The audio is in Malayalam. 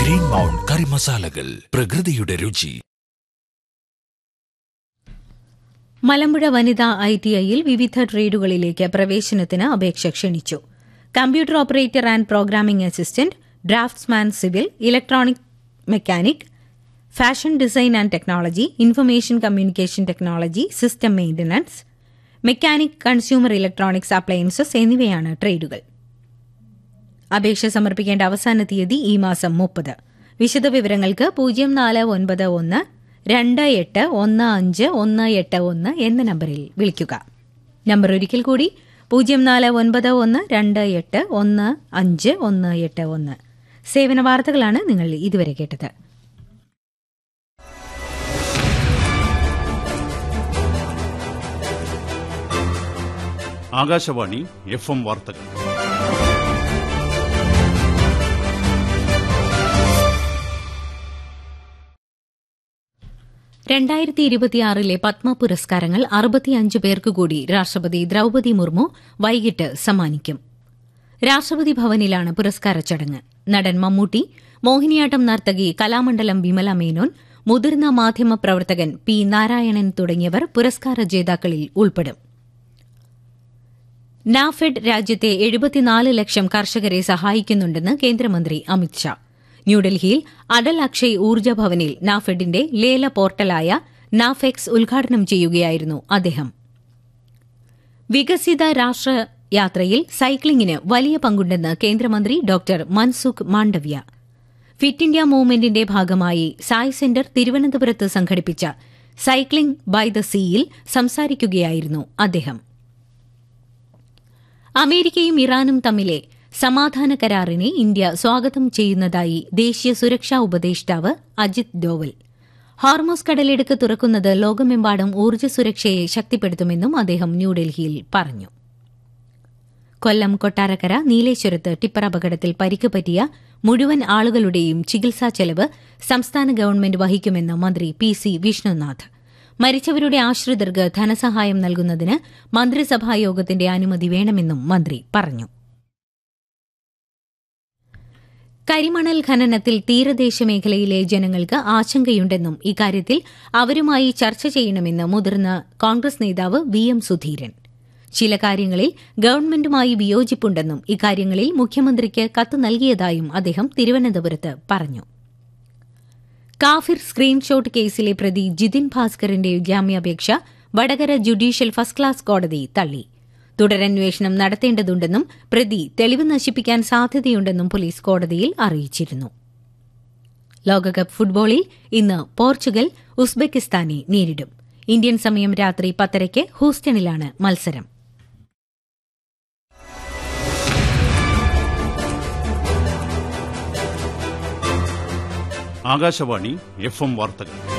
ഗ്രീൻ മൗണ്ട് കറി മസാലകൾ പ്രകൃതിയുടെ രുചി മലമ്പുഴ വനിതാ ഐ ടി ഐയിൽ വിവിധ ട്രേഡുകളിലേക്ക് പ്രവേശനത്തിന് അപേക്ഷ ക്ഷണിച്ചു computer operator and programming assistant draughtsman civil electronic mechanic fashion design and technology information communication technology system maintenance mechanic consumer electronics appliances എന്നിവയാണ് ട്രേഡുകൾ അപേക്ഷ സമർപ്പിക്കേണ്ട അവസാന തീയതി ഈ മാസം മുപ്പത് വിശദവിവരങ്ങൾക്ക് പൂജ്യം നാല് ഒൻപത് ഒന്ന് രണ്ട് എട്ട് ഒന്ന് അഞ്ച് ഒന്ന് എട്ട് ഒന്ന് എന്ന നമ്പറിൽ വിളിക്കുക നമ്പർ ഒരിക്കൽ കൂടി പൂജ്യം നാല് ഒൻപത് ഒന്ന് രണ്ട് എട്ട് ഒന്ന് അഞ്ച് ഒന്ന് എട്ട് ഒന്ന് സേവന വാർത്തകളാണ് നിങ്ങൾ ഇതുവരെ കേട്ടത് ആകാശവാണി എഫ് എം വാർത്തകൾ രണ്ടായിരത്തി ഇരുപത്തിയാറിലെ പത്മ പുരസ്കാരങ്ങൾ അറുപത്തിയഞ്ച് പേർക്ക് കൂടി രാഷ്ട്രപതി ദ്രൌപതി മുർമു വൈകിട്ട് സമ്മാനിക്കും രാഷ്ട്രപതി ഭവനിലാണ് പുരസ്കാര ചടങ്ങ് നടൻ മമ്മൂട്ടി മോഹിനിയാട്ടം നർത്തകി കലാമണ്ഡലം വിമല മേനോൻ മുതിർന്ന മാധ്യമ പ്രവർത്തകൻ പി നാരായണൻ തുടങ്ങിയവർ പുരസ്കാര ജേതാക്കളിൽ ഉൾപ്പെടും നാഫെഡ് രാജ്യത്തെ എഴുപത്തിനാല് ലക്ഷം കർഷകരെ സഹായിക്കുന്നുണ്ടെന്ന് കേന്ദ്രമന്ത്രി അമിത്ഷാ ന്യൂഡൽഹിയിൽ അടൽ അക്ഷയ് ഊർജ്ജ ഭവനിൽ നാഫെഡിന്റെ ലേല പോർട്ടലായ നാഫെക്സ് ഉദ്ഘാടനം ചെയ്യുകയായിരുന്നു അദ്ദേഹം വികസിത രാഷ്ട്ര യാത്രയിൽ സൈക്ലിംഗിന് വലിയ പങ്കുണ്ടെന്ന് കേന്ദ്രമന്ത്രി doctor Mansukh Mandaviya fit India മൂവ്മെന്റിന്റെ ഭാഗമായി സായ് സെന്റർ തിരുവനന്തപുരത്ത് സംഘടിപ്പിച്ച സൈക്ലിംഗ് ബൈ ദ സീയിൽ സംസാരിക്കുകയായിരുന്നു അദ്ദേഹം അമേരിക്കയും ഇറാനും തമ്മിലെ സമാധാന കരാറിനെ ഇന്ത്യ സ്വാഗതം ചെയ്യുന്നതായി ദേശീയ സുരക്ഷാ ഉപദേഷ്ടാവ് അജിത് ഡോവൽ ഹോർമോസ് കടലിടുക്ക് തുറക്കുന്നത് ലോകമെമ്പാടും ഊർജ്ജ സുരക്ഷയെ ശക്തിപ്പെടുത്തുമെന്നും അദ്ദേഹം ന്യൂഡൽഹിയിൽ പറഞ്ഞു കൊല്ലം കൊട്ടാരക്കര നീലേശ്വരത്ത് ടിപ്പർ അപകടത്തിൽ പരിക്ക് പറ്റിയ മുഴുവൻ ആളുകളുടെയും ചികിത്സാ ചെലവ് സംസ്ഥാന ഗവൺമെന്റ് വഹിക്കുമെന്ന് മന്ത്രി പി സി വിഷ്ണുനാഥ് മരിച്ചവരുടെ ആശ്രിതർക്ക് ധനസഹായം നൽകുന്നതിന് മന്ത്രിസഭായോഗത്തിന്റെ അനുമതി വേണമെന്നും മന്ത്രി പറഞ്ഞു കരിമണൽ ഖനനത്തിൽ തീരദേശ മേഖലയിലെ ജനങ്ങൾക്ക് ആശങ്കയുണ്ടെന്നും ഇക്കാര്യത്തിൽ അവരുമായി ചർച്ച ചെയ്യണമെന്ന് മുതിർന്ന കോൺഗ്രസ് നേതാവ് വി എം സുധീരൻ ചില കാര്യങ്ങളിൽ ഗവൺമെന്റുമായി വിയോജിപ്പുണ്ടെന്നും ഇക്കാര്യങ്ങളിൽ മുഖ്യമന്ത്രിക്ക് കത്ത് നൽകിയതായും അദ്ദേഹം തിരുവനന്തപുരത്ത് പറഞ്ഞു കാഫിർ സ്ക്രീൻഷോട്ട് കേസിലെ പ്രതി ജിതിൻ ഭാസ്കറിന്റെ ജാമ്യാപേക്ഷ വടകര ജുഡീഷ്യൽ ഫസ്റ്റ് ക്ലാസ് കോടതി തള്ളി തുടരന്വേഷണം നടത്തേണ്ടതുണ്ടെന്നും പ്രതി തെളിവ് നശിപ്പിക്കാൻ സാധ്യതയുണ്ടെന്നും പോലീസ് കോടതിയിൽ അറിയിച്ചിരുന്നു ലോകകപ്പ് ഫുട്ബോളിൽ ഇന്ന് പോർച്ചുഗൽ ഉസ്ബെക്കിസ്ഥാനെ നേരിടും ഇന്ത്യൻ സമയം രാത്രി പത്തരയ്ക്ക് ഹൂസ്റ്റണിലാണ് മത്സരം ആകാശവാണി എഫ് എം വാർത്തകൾ